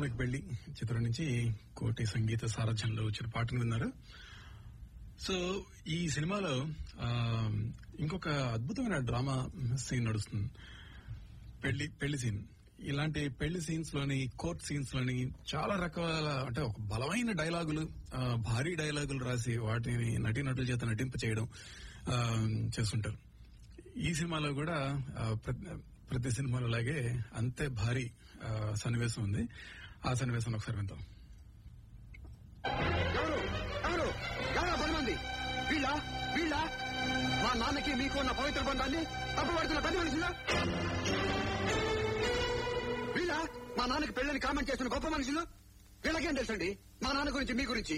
నాన్నకి పెళ్లి చిత్రం నుంచి కోటి సంగీత సారథ్యంలో వచ్చిన పాటను విన్నారు సో ఈ సినిమాలో ఆ, ఇంకొక అద్భుతమైన డ్రామా సీన్ నడుస్తుంది పెళ్లి పెళ్లి సీన్ ఇలాంటి పెళ్లి సీన్స్ లోని కోర్ట్ సీన్స్ లోని చాలా రకాల అంటే ఒక బలమైన డైలాగులు ఆ, భారీ డైలాగులు రాసి వాటిని నటీనటుల చేత నటింప చేయడం ఆ, చేస్తుంటారు ఈ సినిమాలో కూడా ఆ, ప్రతి- ప్రతి సినిమాలో లాగే అంతే భారీ ఆ, సన్నివేశం ఉంది ఆ సన్నివేశం ఒకసారి విందాం ఎవరు ఎవరు ఎవరా పది మంది వీళ్ళ వీళ్ళ మా నాన్నకి మీకు ఉన్న పవిత్ర బంధాన్ని తప్పుపడుతున్న పది మనుషులా వీళ్ళ మా నాన్నకి పెళ్ళని కామెంట్ చేసిన గొప్ప మనుషులు వీళ్ళకేం తెలుసండి మా నాన్న గురించి మీ గురించి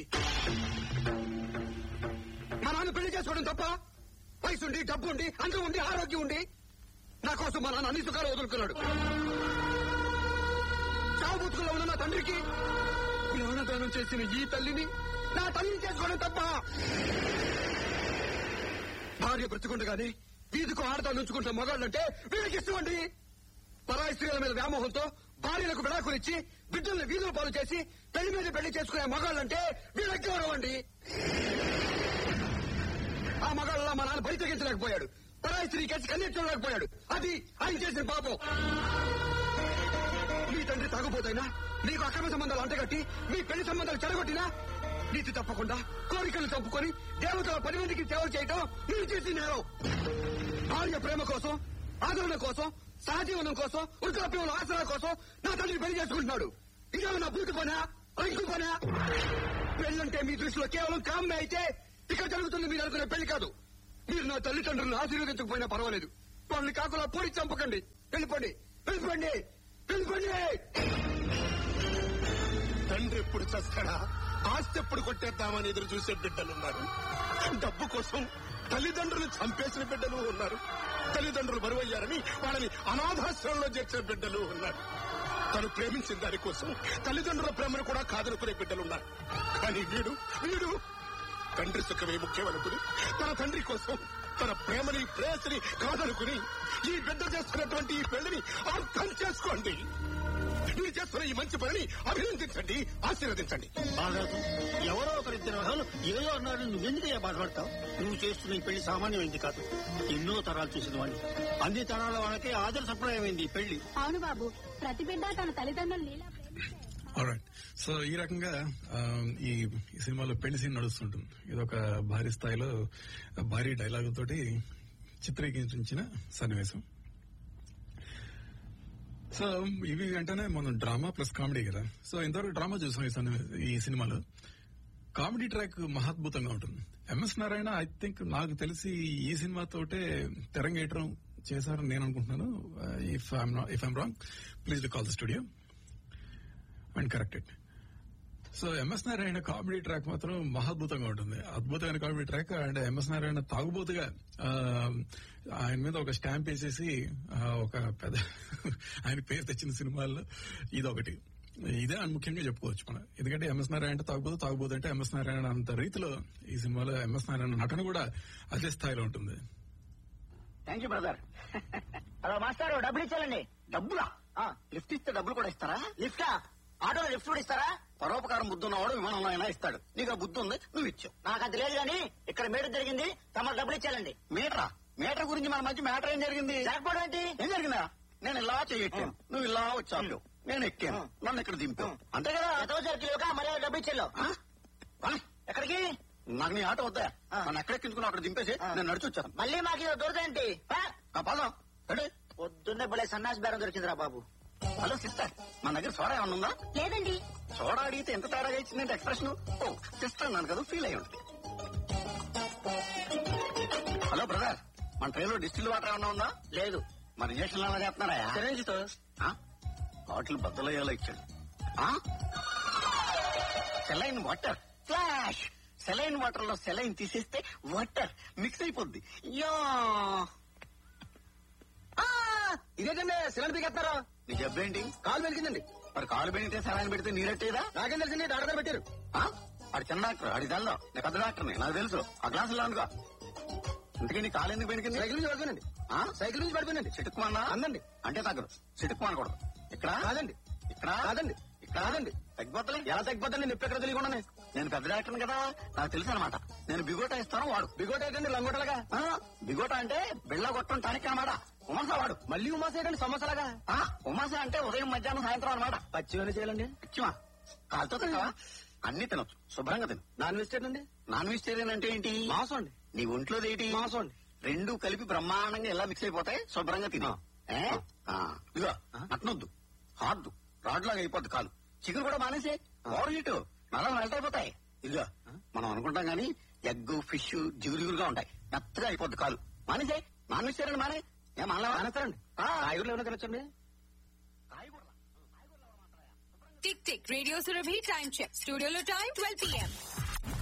మా నాన్న పెళ్లి చేసుకోవడం తప్ప వయసుండి డబ్బు ఉండి అందం ఉండి ఆరోగ్యం ఉండి నా కోసం మా నాన్న అన్ని సుఖాలు వదులుకున్నాడు చావు బతుకులో ఉన్న నా తండ్రికి జ్ఞానదానం చేసిన ఈ తల్లిని నా తల్లిని చేసుకోవడం తప్ప భార్య బ్రతుకుండగానే వీధికు ఆడతాను ఉంచుకుంటున్న మగాళ్ళంటే వీళ్ళకి ఇష్టమండి పరాయి స్త్రీల మీద వ్యామోహంతో భార్యలకు విడాకులిచ్చి బిడ్డల్ని వీధుల పాలు చేసి పెళ్లి మీద పెళ్లి చేసుకునే మగాళ్ళంటే వీళ్ళకి గౌరవం అండి ఆ మగాళ్ళ మా నాన్న బయట తెగించలేకపోయాడు పరాయి స్త్రీ కలిసి కన్నెట్టలేకపోయాడు అది ఆయన చేసిన పాపం మీ తండ్రి తాగుపోతైనా నీకు అక్రమ సంబంధాలు అంటగట్టి మీ పెళ్లి సంబంధాలు చెడగొట్టినా నీతి తప్పకుండా కోరికలు చంపుకొని దేవతల పది మందికి సేవ చేయటం మీరు చేసి నేరం భార్య ప్రేమ కోసం ఆదరణ కోసం సహజీవనం కోసం వృద్ధాప్యంలో ఆసరా కోసం నా తండ్రి పెళ్లి చేసుకుంటున్నాడు ఇదేమన్నా పూర్తి పనా ఇంకో పనా పెళ్ళంటే మీ దృష్టిలో కేవలం కామ్మే అయితే ఇక్కడ జరుగుతుంది మీరు అనుకునే పెళ్లి కాదు మీరు నా తల్లిదండ్రులను ఆశీర్వదించకపోయినా పర్వాలేదు వాళ్ళని కాకులా పోడి చంపకండి వెళ్ళిపోండి వెళ్ళిపోండి వెళ్ళిపోండి తండ్రి ఎప్పుడు చస్తాడా ఆస్తి ఎప్పుడు కొట్టేద్దామని ఎదురు చూసే బిడ్డలున్నారు డబ్బు కోసం తల్లిదండ్రులు చంపేసిన బిడ్డలు ఉన్నారు తల్లిదండ్రులు బరువయ్యారని వాళ్ళని అనాథాశ్రమంలో చేర్చిన బిడ్డలు ఉన్నారు తను ప్రేమించిన దానికోసం తల్లిదండ్రుల ప్రేమను కూడా కాదనుకునే బిడ్డలున్నారు కానీ వీడు వీడు తండ్రి సుఖమే ముఖ్యమనుకుని తన తండ్రి కోసం తన ప్రేమని ప్రేయసిని కాదనుకుని ఈ బిడ్డ చేస్తున్నటువంటి ఈ పెళ్లిని అర్థం చేసుకోండి మీరు చేస్తున్న ఈ మంచి పనిని అభినందించండి ఆశీర్వదించండి బాగాదు ఎవరో ఒకరిద్దరు వాళ్ళు ఏదో అన్నారు నువ్వెందుకు బాధపడతావు నువ్వు చేస్తున్న ఈ పెళ్లి సామాన్యమైంది కాదు ఎన్నో తరాలు చూసిన వాడిని అన్ని తరాల వాళ్ళకి ఆదర్శప్రాయమైంది ఈ పెళ్లి అవును బాబు ప్రతి బిడ్డ తన తల్లిదండ్రులు నీలా ఆల్రైట్ సో ఈ రకంగా ఆ, ఈ ఈ సినిమాలో పెళ్లి సీన్ నడుస్తుంటుంది ఇది ఒక భారీ స్థాయిలో భారీ డైలాగులతోటి చిత్రీకరించిన సన్నివేశం సో ఇవి వెంటనే మనం డ్రామా ప్లస్ కామెడీ కదా సో ఇంతవరకు డ్రామా చూసాం ఈ సన్నివే- ఈ సినిమాలో కామెడీ ట్రాక్ మహాద్భుతంగా ఉంటుంది ఎంఎస్ నారాయణ ఐ థింక్ నాకు తెలిసి ఈ సినిమాతోటే తెరంగేయటం చేశారని నేను అనుకుంటున్నాను if I'm if I'm wrong please call the studio and corrected so MS Narayana comedy track మాత్రం మహాద్భుతంగా ఉంటుంది అద్భుతమైన comedy track and MS Narayana తాగుబోతుగా ఆ, ఆయన మీద ఒక స్టాంప్ వేసేసి ఆ, ఒక పెద్ద ఆయన పేరు తెచ్చిన సినిమాల్లో ఇదొకటి ఇదే అని ముఖ్యంగా చెప్పుకోవచ్చు మనం ఎందుకంటే ఎంఎస్ నారాయణ అంటే తాగుబోతు తాగుబోతు అంటే ఎంఎస్ నారాయణ అంత రీతిలో ఈ సినిమాలో ఎంఎస్ నారాయణ నటన కూడా అదే స్థాయిలో ఉంటుంది thank you brother hello master డబ్బులు ఇచ్చారండి డబ్బులా లిఫ్ట్ ఇస్తే డబ్బులు కూడా ఇస్తారా లిఫ్టా ఆటోలో లిఫ్ట్ కూడా ఇస్తారా పరోపకారం బుద్ధి ఉన్నవాడు విమానంలో అయినా ఇస్తాడు నీకు ఆ బుద్ధి ఉంది నువ్వు ఇచ్చావు నాకు అది లేదు కానీ ఇక్కడ మీటర్ జరిగింది తమ డబ్బులు ఇచ్చారండి మీటరా మీటర్ గురించి మన మధ్య మ్యాటర్ ఏం జరిగింది లేకపోవడం ఏంటి ఏం జరిగిందా నేను ఇలా చెయ్యట్టాను నువ్వు ఇలా వచ్చావు నేను ఎక్కాను నన్ను ఇక్కడ దింపావు అంతే కదా ఎంతో సరికి మరి డబ్బు ఇచ్చావు ఎక్కడికి నాకు నీ ఆటో వద్దా నన్ను ఎక్కడెక్కించుకున్నా అక్కడ దింపేసి నేను నడిచి వచ్చాను మళ్ళీ మాకు ఇది దొరదేంటి పదం రెడీ పొద్దున్నే భలే సన్నాసి బేరం దొరికిందిరా బాబు హలో సిస్టర్ మన దగ్గర సోడా ఏమన్నా ఉందా లేదండి సోడా అడిగితే ఎంత తేడాగా ఇచ్చిందంటే ఎక్స్ప్రెషన్ ఓ సిస్టర్ అన్నాను కదా ఫీల్ అయ్యి ఉంటుంది హలో బ్రదర్ మన ట్రైన్ లో డిస్టిల్ వాటర్ ఏమన్నా ఉందా లేదు మరి ఇంజక్షన్ అలా చేస్తున్నారా బాటిల్ బద్దలయ్యేలా ఇచ్చాడు saline water flash saline water లో సెలైన్ తీసేస్తే వాటర్ మిక్స్ అయిపోద్ది యా ఇదేంటండి సిలిండర్ పీకెత్తారా నీ జబ్బేంటి కాలు వెలిగిందండి మరి కాలు పెడితే సెలైన్ పెడితే నీరెట్టేదా నాకేం తెలిసింది డాక్టర్ గారు పెట్టారు ఆ? ఆడు చిన్న డాక్టర్ ఆడి తెల్లో నేను పెద్ద డాక్టర్ని నాకు తెలుసు ఆ గ్లాసులో అనుకో ఇంతకీ నీ కాలు ఎందుకు పెరిగింది సైకిల్ నుంచి పడిపోయినండి ఆ? సైకిల్ నుంచి పడిపోయినండి చిటుక్కుమన్నా అందండి అంటే తగ్గదు చిటుక్కుమనకూడదు ఇక్కడ కాదండి ఇక్కడ కాదండి ఇక్కడ కాదండి తగ్గిపోతలే ఎలా తగ్గిపోతుంది నొప్పి ఎక్కడ తెలియకుండానే నేను పెద్ద డాక్టర్ కదా నాకు తెలుసు అనమాట నేను బిగోటా ఇస్తాను వాడు బిగోటా ఏంటండి లంగోటలాగా బిగోటా అంటే బిళ్ళ కొట్టడం టానిక్ అనమాట ఉమాసా వాడు మళ్ళీ ఉమాసా ఏంటండి సమోసాలాగా ఆ, ఉమాసా అంటే ఉదయం మధ్యాహ్నం సాయంత్రం అనమాట పచ్చివని చేయాలండి పచ్చిమా కాలుతో తినవా అన్ని తినొచ్చు శుభ్రంగా తిను నాన్ వెజిటేరియన్ అండి నాన్ వెజిటేరియన్ అంటే ఏంటి మాంసం అండి నీ ఒంట్లో ఏంటి మాంసం అండి రెండు కలిపి బ్రహ్మాండంగా ఎలా మిక్స్ అయిపోతాయి శుభ్రంగా తిను ఏ? ఆ, ఇదిగో అట్నొద్దు హార్డ్ రాడ్ లాగా అయిపోద్ది కాలు చికెన్ కూడా మానేసే ఓవర్ హీట్ నల్ల మెల్ట్ అయిపోతాయి ఇదిగో మనం అనుకుంటాం గానీ ఎగ్ ఫిష్ జిగురుగురుగా ఉంటాయి మెత్తగా అయిపోద్ది కాలు మానేసే నాన్ వెజిటేరియన్ మానే ఏం మనలో మానేస్తారండి కాయగూరలు ఏమైనా తినొచ్చండి tick tick radio Surabhi time check స్టూడియోలో టైం ట్వెల్వ్ పిఎం